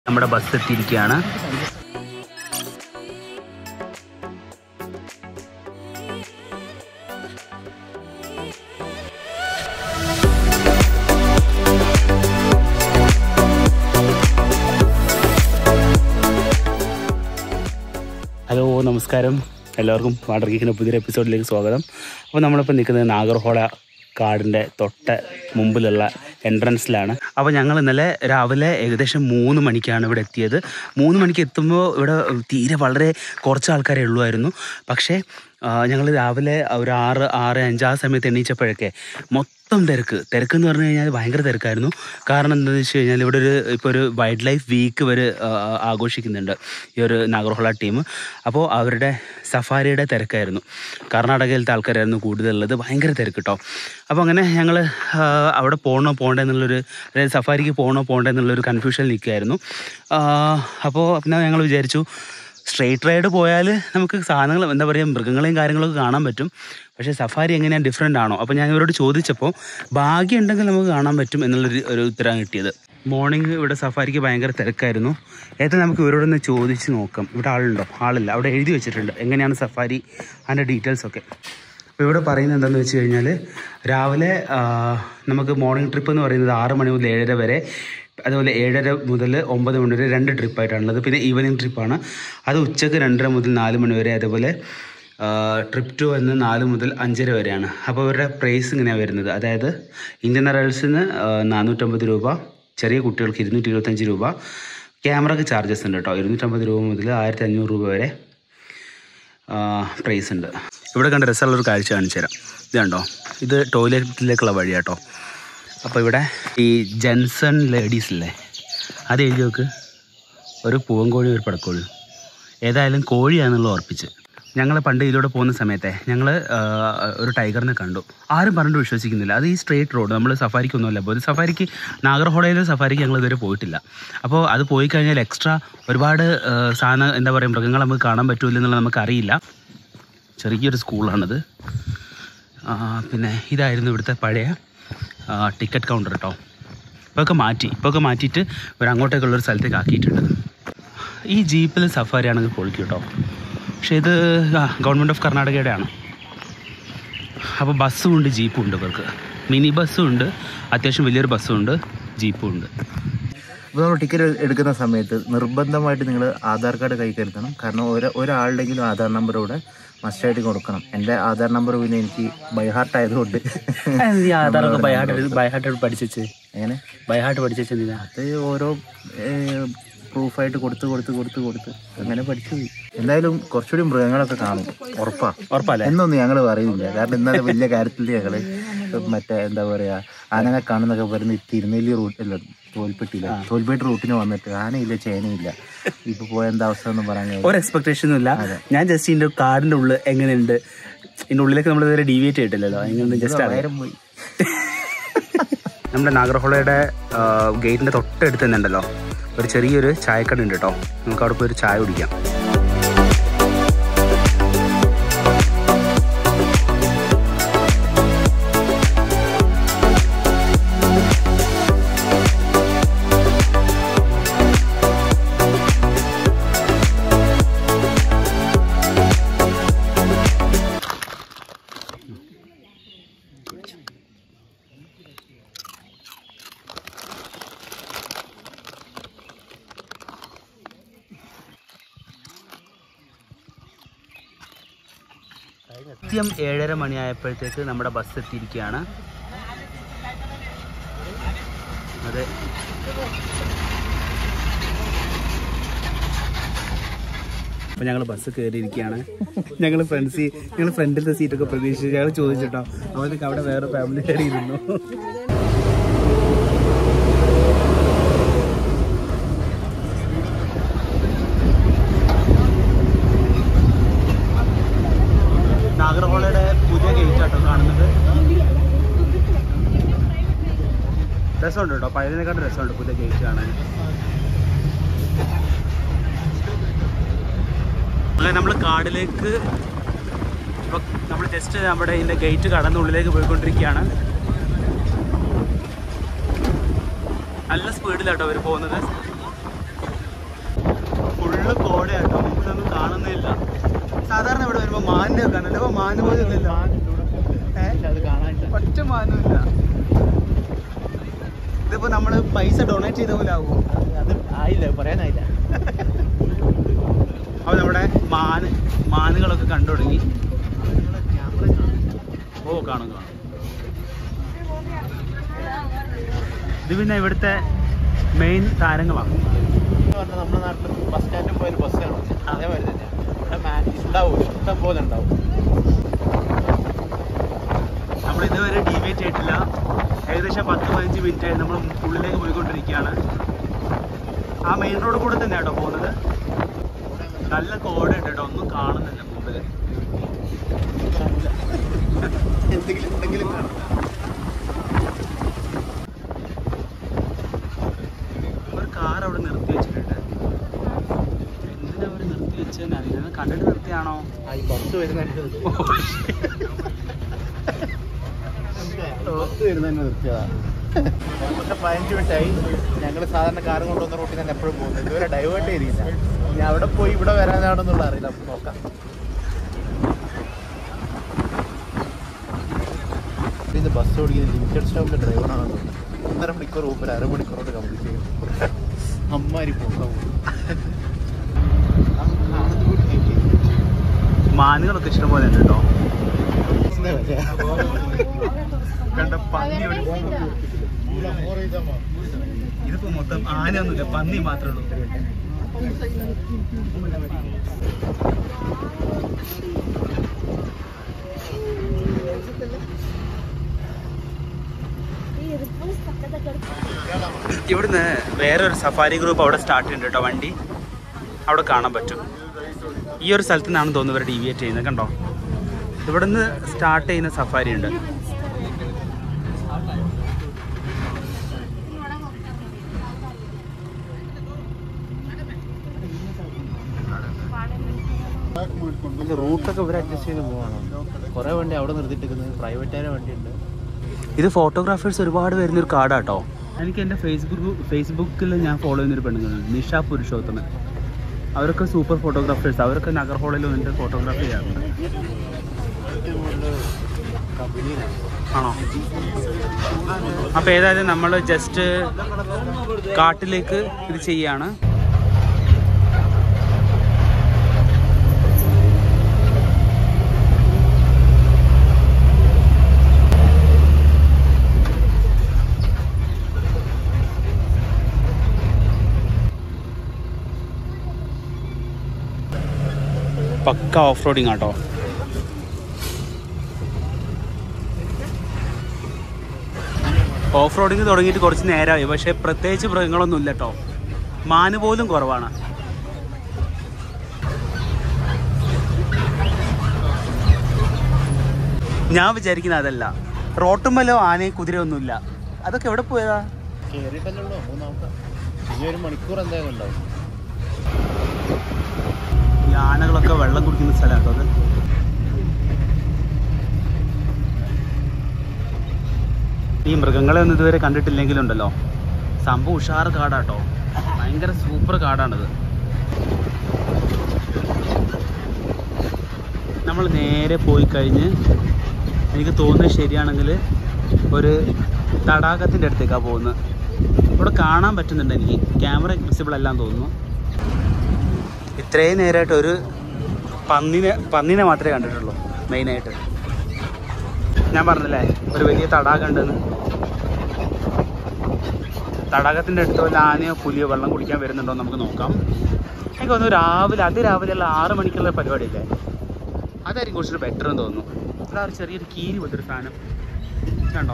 നമ്മുടെ ബസ് എത്തിയിരിക്കുകയാണ് ഹലോ നമസ്കാരം എല്ലാവർക്കും വാട്ടർ കേക്കിൻ്റെ പുതിയൊരു എപ്പിസോഡിലേക്ക് സ്വാഗതം അപ്പോൾ നമ്മളിപ്പോൾ നിൽക്കുന്നത് നാഗർഹോള കാടിൻ്റെ തൊട്ട് മുമ്പിലുള്ള എൻട്രൻസിലാണ് അപ്പോൾ ഞങ്ങൾ ഇന്നലെ രാവിലെ ഏകദേശം മൂന്ന് മണിക്കാണ് ഇവിടെ എത്തിയത് മൂന്ന് മണിക്ക് എത്തുമ്പോൾ ഇവിടെ തീരെ വളരെ കുറച്ച് ആൾക്കാരേ ഉള്ളുമായിരുന്നു പക്ഷേ ഞങ്ങൾ രാവിലെ ഒരു ആറ് ആറ് അഞ്ച് ആ സമയത്ത് എണീച്ചപ്പോഴൊക്കെ മൊത്തം തിരക്ക് തിരക്ക് എന്ന് പറഞ്ഞു കഴിഞ്ഞാൽ ഭയങ്കര തിരക്കായിരുന്നു കാരണം എന്താണെന്ന് വെച്ച് കഴിഞ്ഞാൽ ഇവിടെ ഒരു ഇപ്പോൾ ഒരു വൈൽഡ് ലൈഫ് വീക്ക് ഇവർ ആഘോഷിക്കുന്നുണ്ട് ഈ ഒരു നാഗർഹോള ടീം അപ്പോൾ അവരുടെ സഫാരിയുടെ തിരക്കായിരുന്നു കർണാടകയിലത്തെ ആൾക്കാരായിരുന്നു കൂടുതലുള്ളത് ഭയങ്കര തിരക്ക് കേട്ടോ അപ്പോൾ അങ്ങനെ ഞങ്ങൾ അവിടെ പോകണോ പോകണ്ടേ എന്നുള്ളൊരു അതായത് സഫാരിക്ക് പോകണോ പോകണ്ടേ എന്നുള്ളൊരു കൺഫ്യൂഷൻ നിൽക്കുകയായിരുന്നു അപ്പോൾ പിന്നെ ഞങ്ങൾ വിചാരിച്ചു സ്ട്രെയിറ്റ് റൈഡ് പോയാൽ നമുക്ക് സാധനങ്ങൾ എന്താ പറയുക മൃഗങ്ങളെയും കാര്യങ്ങളൊക്കെ കാണാൻ പറ്റും പക്ഷേ സഫാരി എങ്ങനെയാണ് ഡിഫറെൻ്റ് ആണോ അപ്പോൾ ഞാൻ ഇവരോട് ചോദിച്ചപ്പോൾ ഭാഗ്യം ഉണ്ടെങ്കിൽ നമുക്ക് കാണാൻ പറ്റും എന്നുള്ളൊരു ഒരു ഉത്തരം കിട്ടിയത് മോർണിംഗ് ഇവിടെ സഫാരിക്ക് ഭയങ്കര തിരക്കായിരുന്നു ഏതായാലും നമുക്ക് ഇവരോടൊന്ന് ചോദിച്ച് നോക്കാം ഇവിടെ ആളുണ്ടോ ആളില്ല അവിടെ എഴുതി വെച്ചിട്ടുണ്ട് എങ്ങനെയാണ് സഫാരി അതിൻ്റെ ഡീറ്റെയിൽസ് ഒക്കെ അപ്പോൾ ഇവിടെ പറയുന്നത് എന്താണെന്ന് വെച്ച് കഴിഞ്ഞാൽ രാവിലെ ആ, നമുക്ക് മോർണിംഗ് ട്രിപ്പ് എന്ന് പറയുന്നത് ആറ് മണി മുതൽ ഏഴര വരെ അതുപോലെ ഏഴര മുതൽ ഒമ്പത് മണി വരെ രണ്ട് ട്രിപ്പായിട്ടാണുള്ളത് പിന്നെ ഈവനിങ് ട്രിപ്പാണ് അത് ഉച്ചക്ക് രണ്ടര മുതൽ നാല് മണി വരെ അതുപോലെ ട്രിപ്പ് ടു എന്ന് നാല് മുതൽ അഞ്ചര വരെയാണ് അപ്പോൾ ഇവരുടെ പ്രൈസ് ഇങ്ങനെയാണ് വരുന്നത് അതായത് ഇന്ത്യൻ അഡൾട്സിന് നാനൂറ്റമ്പത് രൂപ ചെറിയ കുട്ടികൾക്ക് ഇരുന്നൂറ്റി ഇരുപത്തഞ്ച് രൂപ ക്യാമറയ്ക്ക് ചാർജസ് ഉണ്ട് കേട്ടോ ഇരുന്നൂറ്റമ്പത് രൂപ മുതൽ ആയിരത്തി അഞ്ഞൂറ് രൂപ വരെ പ്രൈസ് ഉണ്ട് ഇവിടെ കണ്ട രസമുള്ളൊരു കാഴ്ച കാണിച്ചു തരാം ഇത് കണ്ടോ ഇത് ടോയ്ലറ്റിലേക്കുള്ള വഴിയാട്ടോ അപ്പോൾ ഇവിടെ ഈ ജെൻസൺ ലേഡീസ് ഇല്ലേ അത് എഴുതി നോക്ക് ഒരു പൂവൻകോഴി ഒരു പടക്കോഴി ഏതായാലും കോഴിയാണെന്നുള്ള ഉറപ്പിച്ച് ഞങ്ങൾ പണ്ട് ഇതിലൂടെ പോകുന്ന സമയത്തെ ഞങ്ങൾ ഒരു ടൈഗറിനെ കണ്ടു ആരും പറഞ്ഞിട്ട് വിശ്വസിക്കുന്നില്ല അത് ഈ സ്ട്രേറ്റ് റോഡ് നമ്മൾ സഫാരിക്കൊന്നുമല്ല പോയത് സഫാരിക്ക് നാഗർഹോളയിലെ സഫാരിക്ക് ഞങ്ങൾ ഇതുവരെ പോയിട്ടില്ല അപ്പോൾ അത് പോയി കഴിഞ്ഞാൽ എക്സ്ട്രാ ഒരുപാട് ആ, സാധനം എന്താ പറയുക മൃഗങ്ങൾ നമുക്ക് കാണാൻ പറ്റൂല എന്നുള്ളത് നമുക്കറിയില്ല ചെറിയൊരു സ്കൂളാണിത് ആ, പിന്നെ ഇതായിരുന്നു ഇവിടുത്തെ പഴയ ടിക്കറ്റ് കൗണ്ടർ കേട്ടോ ഇപ്പോഴൊക്കെ മാറ്റി ഇപ്പോഴൊക്കെ മാറ്റിയിട്ട് ഒരു അങ്ങോട്ടേക്കുള്ളൊരു സ്ഥലത്തേക്ക് ആക്കിയിട്ടുണ്ട് ഈ ജീപ്പിൽ സഫാരി ആണെങ്കിൽ പൊളിക്കും കേട്ടോ പക്ഷേ ഇത് ഗവൺമെൻറ് ഓഫ് കർണാടകയുടെ ആണ് അപ്പോൾ ബസ്സും ഉണ്ട് ജീപ്പും ഉണ്ട് ഇവർക്ക് മിനി ബസ്സും ഉണ്ട് അത്യാവശ്യം വലിയൊരു ബസ്സും ഉണ്ട് ജീപ്പും ഉണ്ട് അപ്പോൾ നമ്മൾ ടിക്കറ്റ് എടുക്കുന്ന സമയത്ത് നിർബന്ധമായിട്ട് നിങ്ങൾ ആധാർ കാർഡ് കൈ കരുതണം കാരണം ഒരു ഒരാളുടെങ്കിലും ആധാർ നമ്പർ ഇവിടെ മസ്റ്റായിട്ട് കൊടുക്കണം എൻ്റെ ആധാർ നമ്പർ പിന്നെ എനിക്ക് ബൈഹാർട്ട് ആയതുകൊണ്ട് ഈ ആധാറൊക്കെ ബൈഹാർട്ട് ബൈഹാർട്ട് പഠിച്ചു എങ്ങനെ ബൈഹാർട്ട് പഠിച്ചാ അത് ഓരോ പ്രൂഫായിട്ട് കൊടുത്ത് കൊടുത്ത് കൊടുത്ത് കൊടുത്ത് അങ്ങനെ പഠിച്ചു പോയി എന്തായാലും കുറച്ചുകൂടി മൃഗങ്ങളൊക്കെ കാണും ഉറപ്പാ ഉറപ്പല്ലേ എന്നൊന്നും ഞങ്ങൾ പറയുന്നില്ല കാരണം ഇന്നലെ വലിയ കാര്യത്തിൽ ഞങ്ങൾ മറ്റേ എന്താ പറയാ ആനനെ കാണുന്നൊക്കെ പറയുന്നത് തിരുനെല്ലി റൂട്ട് അല്ല തോൽപ്പെട്ടില്ല തോൽപ്പെട്ടി റൂട്ടിന് വന്നിട്ട് ആനയില്ല ചേനയില്ല ഇപ്പൊ പോയ എന്താ അവസ്ഥ എന്ന് പറയാൻ കഴിയും ഒരു എക്സ്പെക്ടേഷനും ഇല്ല ഞാൻ ജസ്റ്റ് ഇതിന്റെ കാടിന്റെ ഉള്ളിൽ എങ്ങനെയുണ്ട് ഇതിന്റെ ഉള്ളിലേക്ക് നമ്മൾ ഇതുവരെ ഡീവിയേറ്റ് ചെയ്തിട്ടില്ലല്ലോ എങ്ങനെ ജസ്റ്റ് അറിയാം നേരം പോയി നമ്മുടെ നാഗർഹോളയുടെ ഗേറ്റിന്റെ തൊട്ടടുത്ത് തന്നെ ഉണ്ടല്ലോ ഒരു ചെറിയൊരു ചായക്കട ഉണ്ട് കേട്ടോ നമുക്ക് അവിടെ പോയി ഒരു ചായ കുടിക്കാം കൃത്യം ഏഴര മണിയായപ്പോഴത്തേക്ക് നമ്മുടെ ബസ് എത്തിയിരിക്കുകയാണ് അതെ അപ്പോൾ ഞങ്ങൾ ബസ് കയറിയിരിക്കുകയാണ് ഞങ്ങൾ ഫ്രണ്ട്സ് ഞങ്ങൾ ഫ്രണ്ടിലത്തെ സീറ്റൊക്കെ പ്രതീക്ഷിച്ച് ഞങ്ങൾ ചോദിച്ചിട്ടോ അവർക്ക് അവിടെ വേറെ ഫാമിലി കയറിയിരുന്നു നാഗർഹോളയുടെ പുതിയ ഗേറ്റ് ആട്ടോ കാണുന്നത് രസമുണ്ട് കേട്ടോ പഴയതിനെക്കാട്ടും രസമുണ്ട് പുതിയ ഗേറ്റ് കാണാൻ അങ്ങനെ നമ്മൾ കാടിലേക്ക് ഇപ്പോൾ നമ്മൾ ജസ്റ്റ് നമ്മുടെ ഇതിൻ്റെ ഗേറ്റ് കടന്ന് ഉള്ളിലേക്ക് പോയിക്കൊണ്ടിരിക്കുകയാണ് നല്ല സ്പീഡിലാട്ടോ അവർ പോകുന്നത് നോക്കാനല്ലേ അപ്പൊ മാന് പോലും ഇല്ലല്ലോ ഏ? അത് കാണാനില്ല ഒറ്റ മാനും ഇല്ല ഇതിപ്പോ നമ്മള് പൈസ ഡൊണേറ്റ് ചെയ്ത പോലെ ആവും അത് ആയില്ല പറയാനായില്ല അപ്പൊ നമ്മുടെ മാന് മാനുകളൊക്കെ കണ്ടു തുടങ്ങി ഓ കാണും കാണും ഇത് പിന്നെ ഇവിടുത്തെ മെയിൻ താരങ്ങളാണ് പറഞ്ഞാൽ നമ്മുടെ നാട്ടിൽ ബസ് സ്റ്റാൻഡിൽ പോയൊരു ബസ്സാണ് അതേപോലെ തന്നെ ഇവിടെ മാൻ ഉണ്ടാവും ഇഷ്ടം പോലെ ഉണ്ടാവും നമ്മൾ ഇതുവരെ ഡീവിയേറ്റ് ആയിട്ടില്ല ഏകദേശം പത്ത് പതിനഞ്ച് മിനിറ്റ് ആയി നമ്മൾ ഉള്ളിലേക്ക് പോയിക്കൊണ്ടിരിക്കുകയാണ് ആ മെയിൻ റോഡ് കൂടെ തന്നെ കേട്ടോ പോകുന്നത് നല്ല കോട ഉണ്ട് കേട്ടോ ഒന്നും കാണുന്നില്ല മുമ്പിൽ എന്തെങ്കിലും എന്തെങ്കിലും കാണാം ഒരു കാർ അവിടെ നിർത്തി വെച്ചിട്ടുണ്ട് എന്തിനാ അവർ നിർത്തി വെച്ചതെന്ന് അറിയില്ല ഇത് കണ്ടിട്ട് നിർത്തിയാണോ ആ ഈ ബസ് വരുന്നതിന് ബസ് വരുന്നതിന് നിർത്തിയതാ പക്ഷെ പതിനഞ്ച് മിനിറ്റായി ഞങ്ങൾ സാധാരണ കാറും കൊണ്ടുവന്ന റൂട്ടിൽ തന്നെ എപ്പോഴും പോകുന്നത് ഇതുവരെ ഡൈവേർട്ട് ചെയ്തിരിക്കില്ല ഇനി അവിടെ പോയി ഇവിടെ വരാനാണെന്നുള്ള അറിയില്ല നമുക്ക് നോക്കാം ഇത് ബസ് ഓടിക്കുന്ന ലിമിറ്റഡ് സ്റ്റോപ്പിലെ ഡ്രൈവറാണെന്ന് തോന്നുന്നു ഒന്നര മണിക്കൂർ മുമ്പ് ഒരു അരമണിക്കൂറോട് കംപ്ലീറ്റ് ചെയ്യും അമ്മാരി പോക്കാവും മാനുകളൊക്കെ ഇഷ്ടംപോലെ ഉണ്ട് കേട്ടോ കണ്ട പന്നി ഒരു ഇതിപ്പോ മൊത്തം ആനയൊന്നുമില്ല പന്നി മാത്രമേ ഉള്ളൂ ഇവിടുന്ന് വേറൊരു സഫാരി ഗ്രൂപ്പ് അവിടെ സ്റ്റാർട്ട് ചെയ്യുന്നുണ്ട് കേട്ടോ വണ്ടി അവിടെ കാണാൻ പറ്റും ഈ ഒരു സ്ഥലത്ത് നിന്നാണ് തോന്നുന്നു ഇവർ ഡീവിയേറ്റ് ചെയ്യുന്നത് കണ്ടോ ഇവിടുന്ന് സ്റ്റാർട്ട് ചെയ്യുന്ന സഫാരി ഉണ്ട് റൂട്ടൊക്കെ ഇവർ അഡ്ജസ്റ്റ് ചെയ്ത് പോവാണ് കുറേ വണ്ടി അവിടെ നിർത്തിയിട്ടിരിക്കുന്നത് പ്രൈവറ്റായ വണ്ടിയുണ്ട് ഇത് ഫോട്ടോഗ്രാഫേഴ്സ് ഒരുപാട് വരുന്ന ഒരു കാർഡാട്ടോ എനിക്ക് എൻ്റെ ഫേസ്ബുക്ക് ഫേസ്ബുക്കിൽ ഞാൻ ഫോളോ ചെയ്യുന്നൊരു പെണ്ണുങ്ങളുണ്ട് നിഷ പുരുഷോത്തമൻ അവരൊക്കെ സൂപ്പർ ഫോട്ടോഗ്രാഫേഴ്സ് അവരൊക്കെ നഗർ ഹോളിൽ വന്നിട്ട് ഫോട്ടോഗ്രാഫി ചെയ്യാറുണ്ട് ആണോ അപ്പോൾ ഏതായാലും നമ്മൾ ജസ്റ്റ് കാട്ടിലേക്ക് ഇത് ചെയ്യാണ് പക്ക off roading auto off roading തുടങ്ങിയിട്ട് കുറച്ച് നേരമായി പക്ഷേ പ്രത്യേകിച്ച് മൃഗങ്ങളൊന്നും ഇല്ല കേട്ടോ മാന് പോലും കുറവാണ് ഞാൻ വിചാരിക്കുന്ന അതല്ല റോട്ടുമ്മലോ ആനയും കുതിരയൊന്നുമില്ല അതൊക്കെ എവിടെ പോയതാ കയറിയിട്ടല്ലോ നമുക്ക് നോക്കാം ഇനി ഒരു മണിക്കൂർ എന്തായാലും ഉണ്ടാവും ഈ ആനകളൊക്കെ വെള്ളം കുടിക്കുന്ന സ്ഥലമാട്ടോ അത് ഈ മൃഗങ്ങളെ ഒന്നും ഇതുവരെ കണ്ടിട്ടില്ലെങ്കിലുണ്ടല്ലോ സംഭവം ഉഷാറ് കാടാട്ടോ ഭയങ്കര സൂപ്പർ കാടാണിത് നമ്മൾ നേരെ പോയി കഴിഞ്ഞ് എനിക്ക് തോന്നുന്നത് ശരിയാണെങ്കിൽ ഒരു തടാകത്തിൻ്റെ അടുത്തേക്കാണ് പോകുന്നത് ഇവിടെ കാണാൻ പറ്റുന്നുണ്ട് എനിക്ക് ക്യാമറ വിസിബിൾ എല്ലാം തോന്നുന്നു ഇത്രയും നേരമായിട്ട് ഒരു പന്നിനെ പന്നിനെ മാത്രമേ കണ്ടിട്ടുള്ളൂ മെയിനായിട്ട് ഞാൻ പറഞ്ഞില്ലേ ഒരു വലിയ തടാകം ഉണ്ടെന്ന് തടാകത്തിൻ്റെ അടുത്ത് വല്ല ആനയോ പുലിയോ വെള്ളം കുടിക്കാൻ വരുന്നുണ്ടോ എന്ന് നമുക്ക് നോക്കാം എനിക്ക് തോന്നുന്നു രാവിലെ അതിരാവിലെയുള്ള ആറ് മണിക്കുള്ള പരിപാടിയില്ലേ അതായിരിക്കും കുറച്ചുകൂടി ബെറ്റർ എന്ന് തോന്നുന്നു ഇവിടെ ഒരു ചെറിയൊരു കീരി പോലൊരു സാധനം കണ്ടോ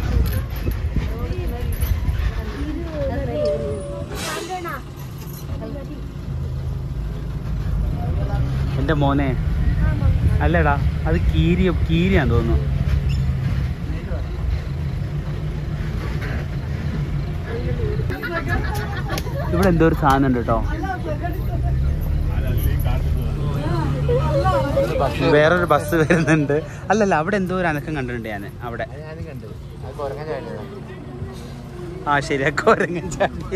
എൻ്റെ മോനെ അല്ലടാ അത് കീരി കീരിയാന്ന് തോന്നുന്നു ഇവിടെ എന്തോ ഒരു സാധനം ഉണ്ട് കേട്ടോ വേറൊരു ബസ് വരുന്നുണ്ട് അല്ലല്ല അവിടെ എന്തോ ഒരു അനക്കം കണ്ടിട്ടുണ്ട് ഞാൻ അവിടെ അത് ഞാനും കണ്ടത് അത് കുറങ്ങാൻ ചാടിയതാ ആ ശരിയാ കോരങ്ങൻ ചാടിയ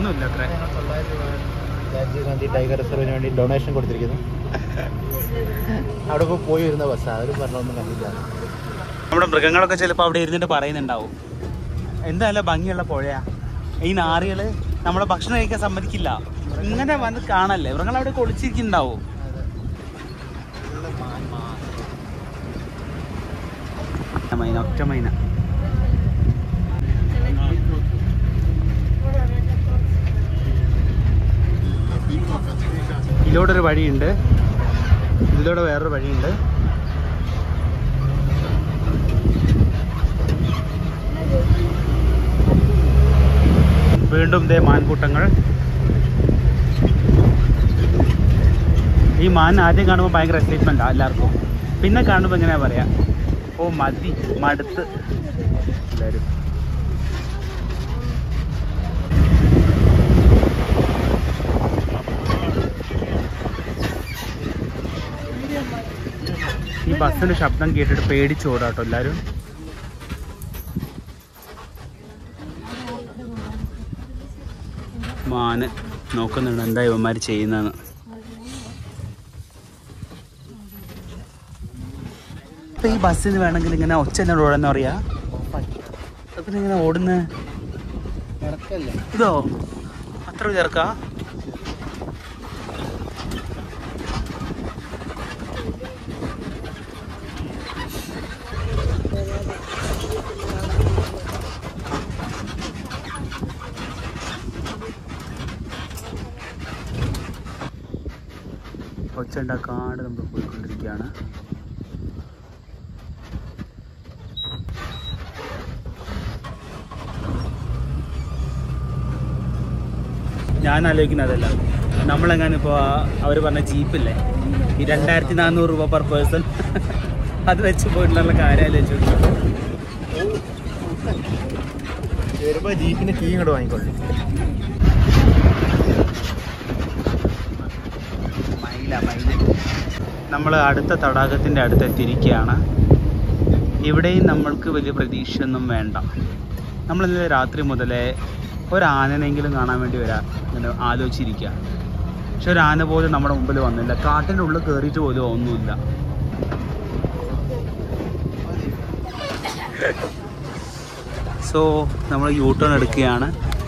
ഒന്നുമില്ല അത്ര ഞങ്ങൾ തൊള്ളായിരം രൂപ രാജീവ് ഗാന്ധി ടൈഗർ റിസർവിന് വേണ്ടി ഡൊണേഷൻ കൊടുത്തിരിക്കുന്നു അവിടെ ഇപ്പോൾ പോയി വരുന്ന ബസ്സാണ് അവർ പറഞ്ഞൊന്നും കണ്ടില്ല നമ്മുടെ മൃഗങ്ങളൊക്കെ ചിലപ്പോൾ അവിടെ ഇരുന്നിട്ട് പറയുന്നുണ്ടാവും എന്താ നല്ല ഭംഗിയുള്ള പുഴയാ ഈ നാറികള് നമ്മളെ ഭക്ഷണം കഴിക്കാൻ സമ്മതിക്കില്ല ഇങ്ങനെ വന്ന് കാണല്ലേ മൃഗങ്ങൾ അവിടെ ഒളിച്ചിരിക്കുന്നുണ്ടാവും മൈന ഒറ്റ മൈന ഇതിലൂടെ ഒരു വഴിയുണ്ട് ഇതിലൂടെ വേറൊരു വഴിയുണ്ട് വീണ്ടും ദേ മാൻകൂട്ടങ്ങൾ ഈ മാൻ ആദ്യം കാണുമ്പോൾ ഭയങ്കര എക്സൈറ്റ്മെൻറ്റാണ് എല്ലാവർക്കും പിന്നെ കാണുമ്പോൾ എങ്ങനെയാ പറയാ ഓ മതി മടുത്ത് എല്ലാവരും ഈ ബസ്സിന്റെ ശബ്ദം കേട്ടിട്ട് പേടിച്ച് ഓടാട്ടോ എല്ലാവരും മാന് നോക്കുന്നുണ്ട് എന്താ ഇവന്മാർ ചെയ്യുന്നതെന്ന് ഇപ്പൊ ഈ ബസ്സിന് വേണമെങ്കിൽ ഇങ്ങനെ ഒച്ച എന്നോട് ഓടുന്ന പറയാ പിന്നെ ഇങ്ങനെ ഓടുന്ന നടക്കല്ല ഇതോ അത്ര ചേർക്കാ ഒച്ച ഉണ്ടാക്കാണ്ട് നമ്മൾ പോയിക്കൊണ്ടിരിക്കുകയാണ് ഞാൻ ആലോചിക്കുന്നതല്ല നമ്മളെങ്ങാനും ഇപ്പോൾ അവർ പറഞ്ഞ ജീപ്പില്ലേ ഈ രണ്ടായിരത്തി നാനൂറ് രൂപ പെർ പേഴ്സൺ അത് വെച്ച് പോയിട്ടുള്ള കാര്യം ആലോചിച്ചു വരുമ്പോ ജീപ്പിന് കീ ഇങ്ങോട്ട് വാങ്ങിക്കൊള്ളു മൈല മൈല നമ്മൾ അടുത്ത തടാകത്തിൻ്റെ അടുത്ത് എത്തിയിരിക്കുകയാണ് ഇവിടെയും നമ്മൾക്ക് വലിയ പ്രതീക്ഷയൊന്നും വേണ്ട നമ്മൾ ഇന്നലെ രാത്രി മുതലേ ഒരു ആനനെങ്കിലും കാണാൻ വേണ്ടി വരാ ഇങ്ങനെ ആലോചിച്ചിരിക്കുക പക്ഷെ ഒരു ആന പോലും നമ്മുടെ മുമ്പിൽ വന്നില്ല കാട്ടിൻ്റെ ഉള്ളിൽ കയറിയിട്ട് പോലും ഒന്നുമില്ല സോ നമ്മൾ യൂ ടേൺ എടുക്കുകയാണ്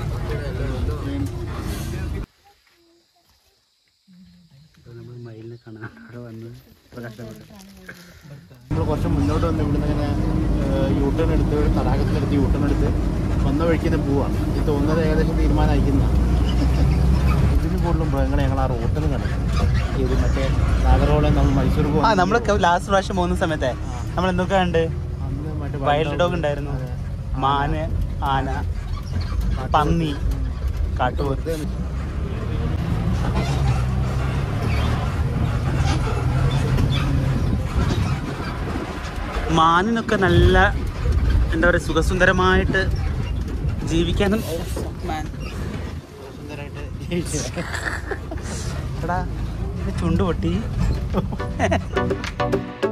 നമ്മൾ മയിലിനെ കാണാൻ അവിടെ വന്ന് ഇത്ര കഷ്ടപ്പെട്ടു നമ്മൾ കുറച്ച് മുന്നോട്ട് വന്ന് ഇവിടുന്ന് ഇങ്ങനെ യൂട്ടേൺ എടുത്ത് ഒരു തടാകത്തിലെടുത്ത് യൂട്ടേൺ എടുത്ത് വന്ന വഴിക്ക് തന്നെ പോവാണ് ഈ തോന്നുന്നത് ഏകദേശം തീരുമാനമായിരിക്കുന്ന ഇതിന് കൂടുതലും മൃഗങ്ങളെ ഞങ്ങൾ ആ റോട്ടിൽ കണ്ടു ഇത് മറ്റേ നാഗർഹോളം നമ്മൾ മൈസൂർ ആ പോകാൻ നമ്മൾ ലാസ്റ്റ് പ്രാവശ്യം പോകുന്ന സമയത്തെ നമ്മൾ എന്തൊക്കെ ഉണ്ട് അന്ന് മറ്റേ വൈൽഡ് ഡോഗ് ഉണ്ടായിരുന്നു അതെ. മാന് ആന പന്നി കാട്ടുപോത്ത് വെറുതെ മാനിനൊക്കെ നല്ല എന്താ പറയുക സുഖസുന്ദരമായിട്ട് ജീവിക്കാനും മാൻ സുന്ദരമായിട്ട് ജീവിച്ചു. എടാ ഇത് ചുണ്ട് പൊട്ടി